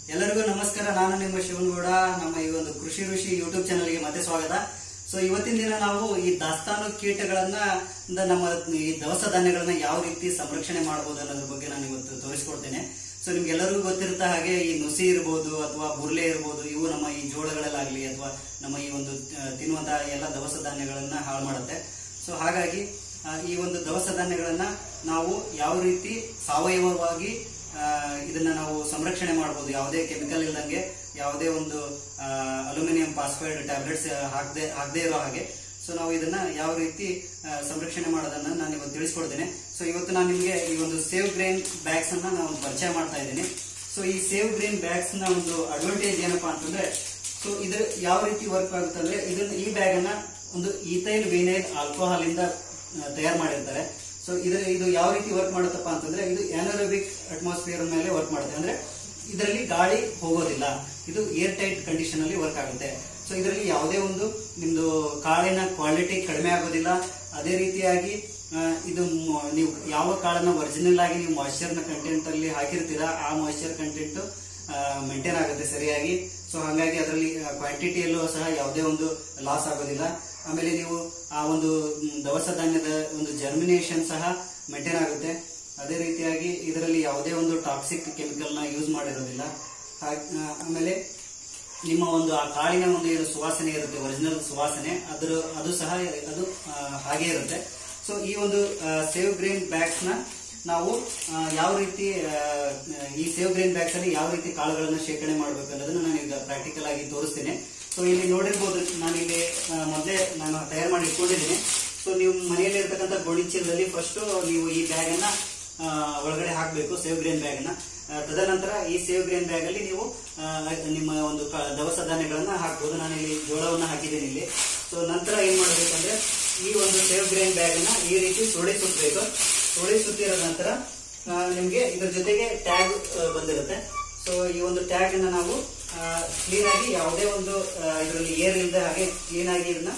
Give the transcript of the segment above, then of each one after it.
ಎಲ್ಲರಿಗೂ ನಮಸ್ಕಾರ ನಾನು ನಿಮ್ಮ ಶಿವನಗೌಡ ನಮ್ಮ ಈ ಒಂದು ಕೃಷಿ ಋಷಿ ಯೂಟ್ಯೂಬ್ ಚಾನಲ್ಗೆ ಮತ್ತೆ ಸ್ವಾಗತ ಸೊ ಇವತ್ತಿನ ದಿನ ನಾವು ಈ ದಾಸ್ತಾನು ಕೀಟಗಳನ್ನ ಇಂದ ನಮ್ಮ ಈ ದವಸ ಧಾನ್ಯಗಳನ್ನ ಯಾವ ರೀತಿ ಸಂರಕ್ಷಣೆ ಮಾಡಬಹುದು ಅನ್ನೋದ್ರ ಬಗ್ಗೆ ನಾನು ಇವತ್ತು ತೋರಿಸ್ಕೊಡ್ತೇನೆ ಸೊ ನಿಮ್ಗೆಲ್ಲರಿಗೂ ಗೊತ್ತಿರುತ್ತ ಹಾಗೆ ಈ ನುಸಿ ಇರ್ಬೋದು ಅಥವಾ ಬುರ್ಲೆ ಇರ್ಬೋದು ಇವು ನಮ್ಮ ಈ ಜೋಳಗಳಲ್ಲಾಗ್ಲಿ ಅಥವಾ ನಮ್ಮ ಈ ಒಂದು ಆ, ತಿನ್ನುವಂತಹ ಎಲ್ಲ ದವಸ ಧಾನ್ಯಗಳನ್ನ ಹಾಳು ಮಾಡುತ್ತೆ ಸೊ ಹಾಗಾಗಿ ಆ, ಈ ಒಂದು ದವಸ ಧಾನ್ಯಗಳನ್ನ ನಾವು ಯಾವ ರೀತಿ ಸಾವಯವವಾಗಿ ಆ, ಇದನ್ನ ನಾವು ಸಂರಕ್ಷಣೆ ಮಾಡಬಹುದು ಯಾವುದೇ ಕೆಮಿಕಲ್ ಇಲ್ದಂಗೆ ಯಾವುದೇ ಒಂದು ಅಲ್ಯೂಮಿನಿಯಂ ಫಾಸ್ಫೈಡ್ ಟ್ಯಾಬ್ಲೆಟ್ಸ್ ಹಾಕದೆ ಹಾಕದೇ ಇರೋ ಹಾಗೆ ಸೊ ನಾವು ಇದನ್ನ ಯಾವ ರೀತಿ ಆ, ಸಂರಕ್ಷಣೆ ಮಾಡೋದನ್ನ ನಾನು ಇವತ್ತು ತಿಳಿಸ್ಕೊಡ್ತೇನೆ ಸೊ ಇವತ್ತು ನಾನು ನಿಮಗೆ ಈ ಒಂದು ಸೇವ್ ಗ್ರೈನ್ ಬ್ಯಾಗ್ಸ್ ಅನ್ನ ನಾನು ಪರಿಚಯ ಮಾಡ್ತಾ ಇದ್ದೀನಿ ಸೊ ಈ ಸೇವ್ ಗ್ರೈನ್ ಬ್ಯಾಗ್ಸ್ ನ ಒಂದು ಅಡ್ವಾಂಟೇಜ್ ಏನಪ್ಪಾ ಅಂತಂದ್ರೆ ಸೊ ಇದ್ರ ಯಾವ ರೀತಿ ವರ್ಕ್ ಆಗುತ್ತೆ ಅಂದ್ರೆ ಇದನ್ನ ಈ ಬ್ಯಾಗ್ ಅನ್ನ ಒಂದು ಈಥೈಲ್ ವಿನೈಲ್ ಆಲ್ಕೋಹಾಲ್ ಇಂದ ತಯಾರು ಮಾಡಿರ್ತಾರೆ ಸೊ ಇದ್ರ ಇದು ಯಾವ ರೀತಿ ವರ್ಕ್ ಮಾಡುತ್ತಪ್ಪ ಅಂತಂದ್ರೆ ಇದು ಆನರೋಬಿಕ್ ಅಟ್ಮಾಸ್ಫಿಯರ್ ಮೇಲೆ ವರ್ಕ್ ಮಾಡುತ್ತೆ ಅಂದ್ರೆ ಇದರಲ್ಲಿ ಗಾಳಿ ಹೋಗೋದಿಲ್ಲ ಇದು ಏರ್ ಟೈಟ್ ಕಂಡೀಷನ್ ಅಲ್ಲಿ ವರ್ಕ್ ಆಗುತ್ತೆ ಸೊ ಇದರಲ್ಲಿ ಯಾವುದೇ ಒಂದು ನಿಮ್ದು ಕಾಳಿನ ಕ್ವಾಲಿಟಿ ಕಡಿಮೆ ಆಗೋದಿಲ್ಲ ಅದೇ ರೀತಿಯಾಗಿ ಆ, ಇದು ಮ- ನೀವು ಯಾವ ಕಾಳನ್ನ ಒರಿಜಿನಲ್ ಆಗಿ ನೀವು ಮಾಯಿಶ್ಚರ್ ನ ಕಂಟೆಂಟ್ ಅಲ್ಲಿ ಹಾಕಿರ್ತೀರಾ ಆ ಮಾಯಿಶ್ಚರ್ ಕಂಟೆಂಟ್ ಮೇಂಟೈನ್ ಆಗುತ್ತೆ ಸರಿಯಾಗಿ ಸೊ ಹಾಗಾಗಿ ಅದರಲ್ಲಿ ಕ್ವಾಂಟಿಟಿಯಲ್ಲೂ ಸಹ ಯಾವುದೇ ಒಂದು ಲಾಸ್ ಆಗೋದಿಲ್ಲ ಆಮೇಲೆ ನೀವು ಆ ಒಂದು ಮ್, ದವಸ ಧಾನ್ಯದ ಒಂದು ಜರ್ಮಿನೇಷನ್ ಸಹ ಮೇಂಟೈನ್ ಆಗುತ್ತೆ ಅದೇ ರೀತಿಯಾಗಿ ಇದರಲ್ಲಿ ಯಾವುದೇ ಒಂದು ಟಾಕ್ಸಿಕ್ ಕೆಮಿಕಲ್ ನ ಯೂಸ್ ಮಾಡಿರೋದಿಲ್ಲ ಹಾಗ್- ಆ, ಆಮೇಲೆ ನಿಮ್ಮ ಒಂದು ಆ ಕಾಳಿನ ಒಂದು ಏನು ಸುವಾಸನೆ ಇರುತ್ತೆ ಒರಿಜಿನಲ್ ಸುವಾಸನೆ ಅದರ ಅದು ಸಹ ಅದು ಆ, ಹಾಗೆ ಇರುತ್ತೆ ಸೊ ಈ ಒಂದು ಸೇವ್ ಗ್ರೀನ್ ಬ್ಯಾಗ್ಸ್ ನ ನಾವು ಆ, ಯಾವ ರೀತಿ ಆ, ಈ ಸೇವ್ ಗ್ರೀನ್ ಬ್ಯಾಗ್ಸ್ ಅಲ್ಲಿ ಯಾವ ರೀತಿ ಕಾಳುಗಳನ್ನ ಶೇಖರಣೆ ಮಾಡಬೇಕು ಅನ್ನೋದನ್ನ ನಾನು ಈಗ ಪ್ರಾಕ್ಟಿಕಲ್ ಆಗಿ ತೋರಿಸ್ತೇನೆ ಸೊ ಇಲ್ಲಿ ನೋಡಿರ್ಬೋದು ನಾನು ಇಲ್ಲಿ ಆ, ಮೊದಲೇ ನಾನು ತಯಾರು ಮಾಡಿ ಇಟ್ಕೊಂಡಿದ್ದೀನಿ ಸೊ ನೀವು ಮನೆಯಲ್ಲಿ ಇರ್ತಕ್ಕಂಥ ಗೋಣಿ ಚೀಲದಲ್ಲಿ ಫಸ್ಟ್ ನೀವು ಈ ಬ್ಯಾಗ್ ಅನ್ನ ಆ, ಒಳಗಡೆ ಹಾಕಬೇಕು ಸೇವ್ ಗ್ರೇನ್ ಬ್ಯಾಗ್ ಅನ್ನ ಆ, ತದನಂತರ ಈ ಸೇವ್ ಗ್ರೇನ್ ಬ್ಯಾಗ್ ಅಲ್ಲಿ ನೀವು ಆ, ನಿಮ್ಮ ಒಂದು ಕ- ದವಸ ಧಾನ್ಯಗಳನ್ನ ಹಾಕ್ಬೋದು ನಾನು ಇಲ್ಲಿ ಜೋಳವನ್ನ ಹಾಕಿದ್ದೀನಿ ಇಲ್ಲಿ ಸೊ ನಂತರ ಏನ್ ಮಾಡ್ಬೇಕಂದ್ರೆ ಈ ಒಂದು ಸೇವ್ ಗ್ರೇನ್ ಬ್ಯಾಗ್ ಅನ್ನ ಈ ರೀತಿ ಸುಳಿ ಸುತ್ತಬೇಕು ಸುಳಿ ಸುತ್ತಿರೋ ನಂತರ ಆ, ನಿಮ್ಗೆ ಇದ್ರ ಜೊತೆಗೆ ಟ್ಯಾಗ್ ಬಂದಿರುತ್ತೆ ಸೊ ಈ ಒಂದು ಟ್ಯಾಗ್ ಅನ್ನ ನಾವು ಕ್ಲೀನ್ ಆಗಿ ಯಾವುದೇ ಒಂದು ಇದರಲ್ಲಿ ಏರ್ ಇಲ್ಲದೆ ಹಾಗೆ ಕ್ಲೀನ್ ಆಗಿ ಇದನ್ನ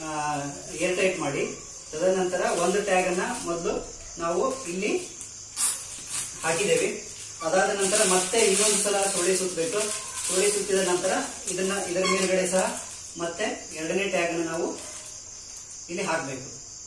ಏರ್ ಟೈಟ್ ಮಾಡಿ ತದನಂತರ ಒಂದು ಟ್ಯಾಗ್ ಅನ್ನ ಮೊದಲು ನಾವು ಇಲ್ಲಿ ಹಾಕಿದ್ದೇವೆ ಅದಾದ ನಂತರ ಮತ್ತೆ ಇನ್ನೊಂದು ಸಲ ಸುಳಿ ಸುತ್ತಬೇಕು ಸುಳಿ ಸುತ್ತಿದ ನಂತರ ಇದನ್ನ ಇದರ ಮೇಲ್ಗಡೆ ಸಹ ಮತ್ತೆ ಎರಡನೇ ಟ್ಯಾಗ್ ಅನ್ನು ನಾವು ಇಲ್ಲಿ ಹಾಕಬೇಕು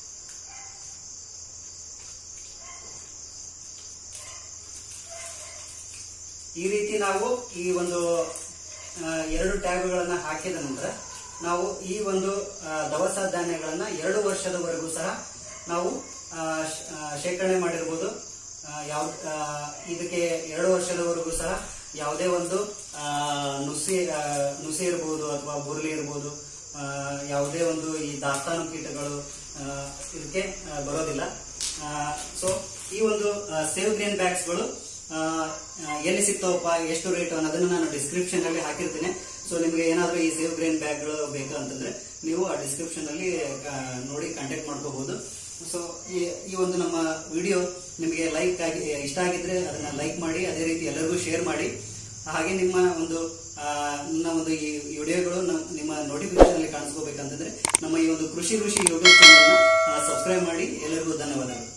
ಈ ರೀತಿ ನಾವು ಈ ಒಂದು ಆ, ಎರಡು ಟ್ಯಾಗ್ಗಳನ್ನ ಹಾಕಿದ ನಂತರ ನಾವು ಈ ಒಂದು ಆ, ದವಸ ಧಾನ್ಯಗಳನ್ನ ಎರಡು ವರ್ಷದವರೆಗೂ ಸಹ ನಾವು ಆ, ಶ್- ಆ, ಶೇಖರಣೆ ಮಾಡಿರ್ಬೋದು ಆ, ಯಾವ ಆ, ಇದಕ್ಕೆ ಎರಡು ವರ್ಷದವರೆಗೂ ಸಹ ಯಾವುದೇ ಒಂದು ಆ, ನುಸಿ ಆ, ನುಸಿ ಇರ್ಬೋದು ಅಥವಾ ಬುರ್ಲಿ ಇರ್ಬೋದು ಆ, ಯಾವುದೇ ಒಂದು ಈ ದಾಸ್ತಾನು ಕೀಟಗಳು ಆ, ಇದಕ್ಕೆ ಆ, ಬರೋದಿಲ್ಲ ಸೊ ಈ ಒಂದು ಸೇವ್ ಗ್ರೇನ್ ಬ್ಯಾಗ್ಸ್ಗಳು ಆ, ಆ, ಎಲ್ಲಿ ಸಿಗ್ತಾವಪ್ಪ ಎಷ್ಟು ರೇಟ್ ಅನ್ನೋದನ್ನ ನಾನು ಡಿಸ್ಕ್ರಿಪ್ಷನ್ ಅಲ್ಲಿ ಹಾಕಿರ್ತೇನೆ ಸೊ ನಿಮಗೆ ಏನಾದ್ರೂ ಈ ಸೇವ್ ಗ್ರೇನ್ ಬ್ಯಾಗ್ಗಳು ಬೇಕು ಅಂತಂದ್ರೆ ನೀವು ಆ ಡಿಸ್ಕ್ರಿಪ್ಷನ್ ಅಲ್ಲಿ ಆ, ನೋಡಿ ಕಾಂಟ್ಯಾಕ್ಟ್ ಮಾಡ್ಕೋಬಹುದು ಸೊ ಈ ಈ ಒಂದು ನಮ್ಮ ವಿಡಿಯೋ ನಿಮಗೆ ಲೈಕ್ ಆಗಿ ಇಷ್ಟ ಆಗಿದ್ರೆ ಅದನ್ನ ಲೈಕ್ ಮಾಡಿ ಅದೇ ರೀತಿ ಎಲ್ಲರಿಗೂ ಶೇರ್ ಮಾಡಿ ಹಾಗೆ ನಿಮ್ಮ ಒಂದು ಆ, ನನ್ನ ಒಂದು ಈ ವಿಡಿಯೋಗಳು ನ- ನಿಮ್ಮ ನೋಟಿಫಿಕೇಶನ್ ಅಲ್ಲಿ ಕಾಣಿಸ್ಕೋಬೇಕಂತಂದ್ರೆ ನಮ್ಮ ಈ ಒಂದು ಕೃಷಿ ಋಷಿ ಯೂಟ್ಯೂಬ್ ಚಾನಲ್ ಸಬ್ಸ್ಕ್ರೈಬ್ ಮಾಡಿ ಎಲ್ಲರಿಗೂ ಧನ್ಯವಾದಗಳು